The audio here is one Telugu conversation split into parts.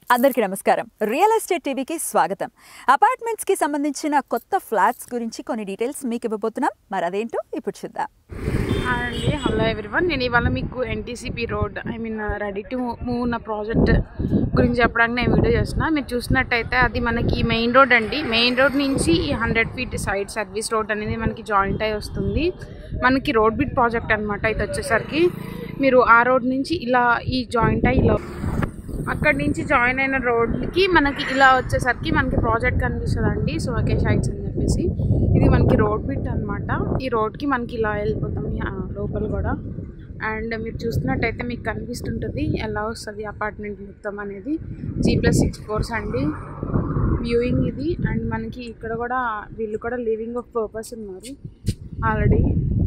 అందరికీ నమస్కారం రియల్ ఎస్టేట్ టీవీకి స్వాగతం అపార్ట్మెంట్స్ కి సంబంధించిన కొత్త ఫ్లాట్స్ గురించి కొన్ని డీటెయిల్స్ మీకు ఇవ్వబోతున్నాం మరి అదేంటో ఇప్పుడు చూద్దాం హాయ్ అండి హలో ఎవ్రీవన్ నేను ఇవాళ మీకు NTCP road I mean ready to move ఉన్న ప్రాజెక్ట్ గురించి చెప్పడానికి నేను వీడియో చేస్తున్నా మీరు చూసినట్టయితే అది మనకి మెయిన్ రోడ్ అండి మెయిన్ రోడ్ నుంచి ఈ hundred feet side service road అనేది మనకి జాయింట్ అయి వస్తుంది మనకి రోడ్ బిట్ ప్రాజెక్ట్ అనమాట ఇది వచ్చేసరికి మీరు ఆ రోడ్ నుంచి ఇలా ఈ జాయింట్ అయ్యి ఇలా అక్కడి నుంచి జాయిన్ అయిన రోడ్కి మనకి ఇలా వచ్చేసరికి మనకి ప్రాజెక్ట్ కనిపిస్తుంది అండి సోకేష్ హైట్స్ అని చెప్పేసి ఇది మనకి రోడ్ బిట్ అనమాట ఈ రోడ్కి మనకి ఇలా వెళ్ళిపోతాం ఈ, ఆ, లోపల కూడా అండ్ మీరు చూస్తున్నట్టయితే మీకు కనిపిస్తుంటుంది ఎలా వస్తుంది అపార్ట్మెంట్ మొత్తం అనేది జీ ప్లస్ సిక్స్ ఫ్లోర్స్ అండి వ్యూయింగ్ ఇది అండ్ మనకి ఇక్కడ కూడా వీళ్ళు కూడా లివింగ్ ఆఫ్ పర్పస్ ఉన్నారు ఆల్రెడీ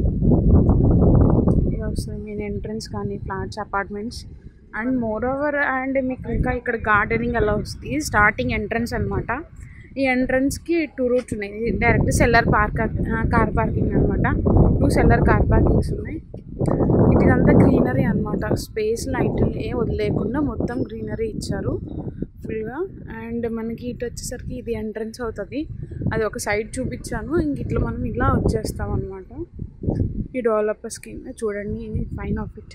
ఇది వస్తుంది మెయిన్ ఎంట్రన్స్ కానీ flats apartments and moreover and మీకు ఇంకా ఇక్కడ గార్డెనింగ్ అలా వస్తుంది స్టార్టింగ్ ఎంట్రన్స్ అనమాట ఈ ఎంట్రన్స్కి టూ రూట్స్ ఉన్నాయి direct cellar park car parking అనమాట టూ సెల్లర్ కార్ పార్కింగ్స్ ఉన్నాయి ఇదంతా గ్రీనరీ అనమాట స్పేస్ లైట్ ఏ వదిలేకుండా మొత్తం గ్రీనరీ ఇచ్చారు ఫుల్గా అండ్ మనకి ఇటు వచ్చేసరికి ఇది ఎంట్రన్స్ అవుతుంది అది ఒక సైడ్ చూపించాను ఇంక ఇట్లా మనం ఇలా వచ్చేస్తాం అనమాట ఈ డెవలపర్స్ కింద చూడండి ఫైన్ ఆఫ్ ఇట్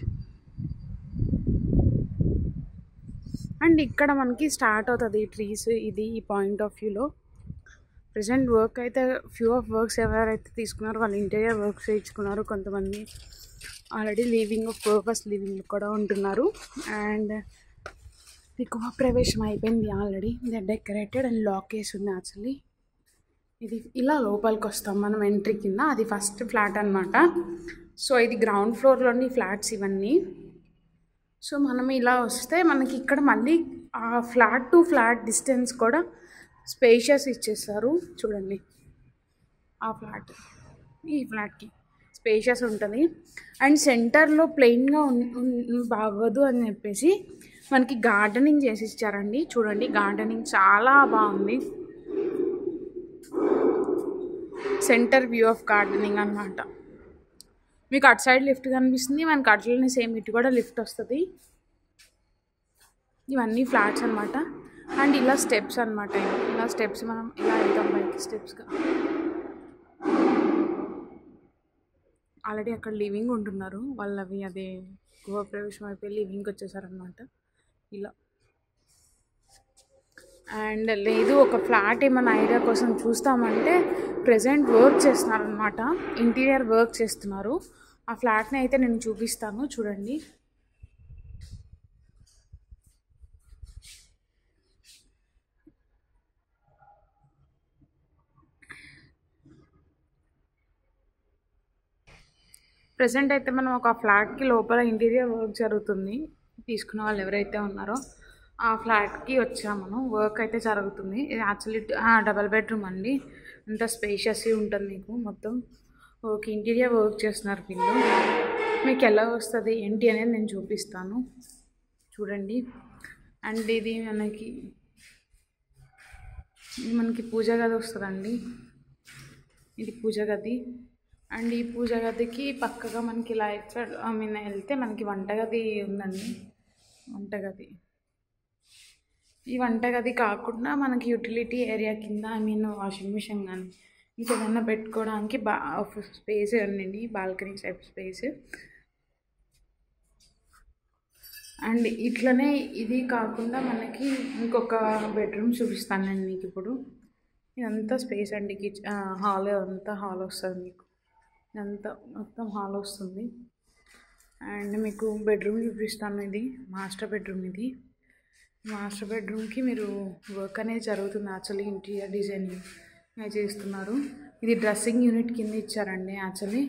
అండ్ ఇక్కడ మనకి స్టార్ట్ అవుతుంది ఈ ట్రీస్ ఇది ఈ పాయింట్ ఆఫ్ వ్యూలో ప్రజెంట్ వర్క్ అయితే ఫ్యూ ఆఫ్ వర్క్స్ ఎవరైతే తీసుకున్నారో వాళ్ళు ఇంటీరియర్ వర్క్స్ చేయించుకున్నారు కొంతమంది already living of purpose living కూడా ఉంటున్నారు అండ్ గృహ ప్రవేశం అయిపోయింది ఆల్రెడీ డెకరేటెడ్ అండ్ లాక్ వేసి ఉంది యాక్చువల్లీ ఇది ఇలా లోపలికి వస్తాం మనం ఎంట్రీ కింద అది ఫస్ట్ ఫ్లాట్ అనమాట సో ఇది గ్రౌండ్ ఫ్లోర్లోని ఫ్లాట్స్ ఇవన్నీ సో మనం ఇలా వస్తే మనకి ఇక్కడ మళ్ళీ ఆ ఫ్లాట్ టు ఫ్లాట్ డిస్టెన్స్ కూడా స్పేషియస్ ఇచ్చేస్తారు చూడండి ఆ ఫ్లాట్ ఈ ఫ్లాట్కి స్పేషియస్ ఉంటుంది అండ్ సెంటర్లో ప్లెయిన్గా బాగోదు అని చెప్పేసి మనకి గార్డెనింగ్ చేసి ఇచ్చారండి చూడండి గార్డెనింగ్ చాలా బాగుంది సెంటర్ వ్యూ ఆఫ్ గార్డెనింగ్ అనమాట మీకు అటు సైడ్ లిఫ్ట్ కనిపిస్తుంది మనకి అట్లనే సేమ్ ఇటు కూడా లిఫ్ట్ వస్తుంది ఇవన్నీ ఫ్లాట్స్ అనమాట అండ్ ఇలా స్టెప్స్ అనమాట ఇలా స్టెప్స్ మనం ఇలా వెళ్తాం పైకి స్టెప్స్గా ఆల్రెడీ అక్కడ లివింగ్ ఉంటున్నారు వాళ్ళవి అదే గృహప్రవేశం అయిపోయి లివింగ్కి వచ్చేసారనమాట ఇలా అండ్ లేదు ఒక ఫ్లాట్ ఏమైనా ఐడియా కోసం చూస్తామంటే ప్రజెంట్ వర్క్ చేస్తున్నారనమాట ఇంటీరియర్ వర్క్ చేస్తున్నారు ఆ ఫ్లాట్ని అయితే నేను చూపిస్తాను చూడండి ప్రజెంట్ అయితే మనం ఒక ఫ్లాట్కి లోపల ఇంటీరియర్ వర్క్ జరుగుతుంది తీసుకున్న వాళ్ళు ఎవరైతే ఉన్నారో ఆ ఫ్లాట్కి వచ్చాము మనం వర్క్ అయితే జరుగుతుంది ఇది యాక్చువల్లీ డబల్ బెడ్రూమ్ అండి అంత స్పేషియస్ ఉంటుంది మీకు మొత్తం ఓకే ఇంటీరియర్ వర్క్ చేస్తున్నారు వీళ్ళు మీకు ఎలా వస్తుంది ఏంటి అనేది నేను చూపిస్తాను చూడండి అండ్ ఇది మనకి ఇది మనకి పూజ గది వస్తుందండి ఇది పూజ గది అండ్ ఈ పూజ గదికి పక్కగా మనకి లైట్ సైడ్ ఐ మీన్ వెళ్తే మనకి వంటగది ఉందండి వంటగది ఈ వంటగది కాకుండా మనకి యూటిలిటీ ఏరియా కింద ఐ మీన్ వాషింగ్ మిషన్ కానీ ఇంకేదన్నా పెట్టుకోవడానికి బా స్పేస్ ఉందండి బాల్కనీ టైప్ స్పేస్ అండ్ ఇట్లనే ఇది కాకుండా మనకి ఇంకొక బెడ్రూమ్ చూపిస్తానండి మీకు ఇప్పుడు ఇదంతా స్పేస్ అండి కిచ్ హాల్ అంతా హాల్ వస్తుంది మీకు ఇదంతా మొత్తం హాల్ వస్తుంది అండ్ మీకు బెడ్రూమ్ చూపిస్తాను ఇది మాస్టర్ బెడ్రూమ్ ఇది మాస్టర్ బెడ్రూమ్కి మీరు వర్క్ అనేది జరుగుతుంది యాక్చువల్లీ ఇంటీరియర్ డిజైనింగ్ చేస్తున్నారు ఇది డ్రెస్సింగ్ యూనిట్ కింద ఇచ్చారండి యాక్చువల్లీ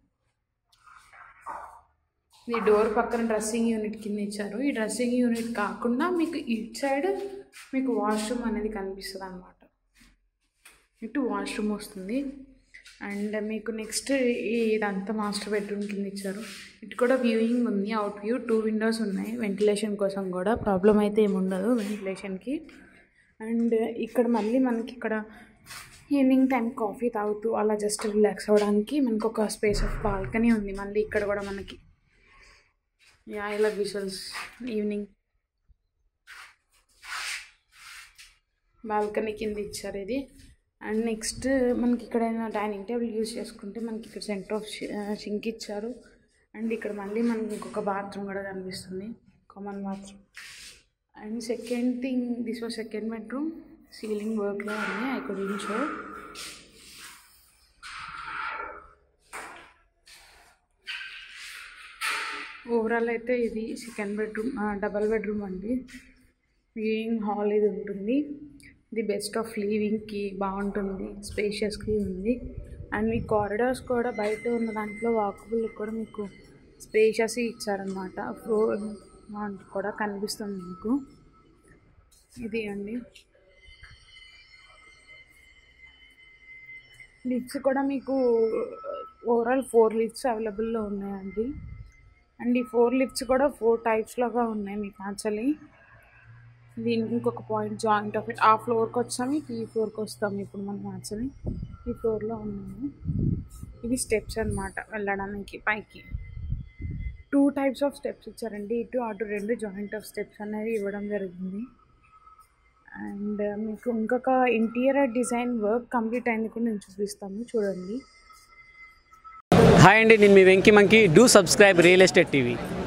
ఈ డోర్ పక్కన డ్రెస్సింగ్ యూనిట్ కింద ఇచ్చారు ఈ డ్రెస్సింగ్ యూనిట్ కాకుండా మీకు ఇటు సైడ్ మీకు వాష్రూమ్ అనేది కనిపిస్తుంది అనమాట ఇటు వాష్రూమ్ వస్తుంది అండ్ మీకు నెక్స్ట్ ఇదంతా మాస్టర్ బెడ్రూమ్ కింద ఇచ్చారు ఇటు కూడా వ్యూయింగ్ ఉంది అవుట్ వ్యూ టూ విండోస్ ఉన్నాయి వెంటిలేషన్ కోసం కూడా ప్రాబ్లం అయితే ఏమి ఉండదు వెంటిలేషన్కి అండ్ ఇక్కడ మళ్ళీ మనకి ఇక్కడ ఈవినింగ్ టైం కాఫీ తాగుతూ అలా జస్ట్ రిలాక్స్ అవ్వడానికి మనకు ఒక స్పేస్ ఆఫ్ బాల్కనీ ఉంది మళ్ళీ ఇక్కడ కూడా మనకి యా ఇలా విజువల్స్ ఈవినింగ్ బాల్కనీ కింద ఇచ్చారు ఇది అండ్ నెక్స్ట్ మనకి ఇక్కడ డైనింగ్ టేబుల్ యూజ్ చేసుకుంటే మనకి ఇక్కడ సెంటర్ ఆఫ్ సింక్ ఇచ్చారు అండ్ ఇక్కడ మళ్ళీ మనకి ఇంకొక బాత్రూమ్ కూడా కనిపిస్తుంది common bathroom and second thing this was second bedroom ceiling వర్క్లో ఉంది ఐ కుడ్ షో ఓవరాల్ అయితే ఇది సెకండ్ బెడ్రూమ్ డబల్ బెడ్రూమ్ అండి వ్యూయింగ్ హాల్ ఇది ఉంటుంది ఇది బెస్ట్ ఆఫ్ లీవింగ్కి బాగుంటుంది స్పేషియస్కి ఉంది అండ్ మీ కారిడార్స్ కూడా బయట ఉన్న దాంట్లో వాకబుల్ కూడా మీకు స్పేషియస్ ఇచ్చారనమాట ఫ్లోర్ కూడా కనిపిస్తుంది మీకు ఇది అండి లిఫ్ట్స్ కూడా మీకు ఓవరాల్ ఫోర్ లిఫ్ట్స్ అవైలబుల్లో ఉన్నాయండి అండ్ ఈ ఫోర్ లిఫ్ట్స్ కూడా ఫోర్ టైప్స్లోగా ఉన్నాయి మీకు యాక్చువల్లీ దీనికి ఇంకొక పాయింట్ జాయింట్ ఆఫ్ ఆ ఫ్లోర్కి వచ్చాము ఈ ఫ్లోర్కి వస్తాము ఇప్పుడు మనం యాక్చువల్లీ ఈ ఫ్లోర్లో ఉన్నాము ఇవి స్టెప్స్ అనమాట వెళ్ళడానికి పైకి టూ టైప్స్ ఆఫ్ స్టెప్స్ ఇచ్చారండి ఇటు అటు రెండు జాయింట్ ఆఫ్ స్టెప్స్ అనేవి ఇవ్వడం జరిగింది అండ్ మీకు ఇంకొక ఇంటీరియర్ డిజైన్ వర్క్ కంప్లీట్ అయింది కూడా నేను చూపిస్తాను చూడండి హాయ్ అండి నేను మీ వెంకీ మంకి do subscribe real estate TV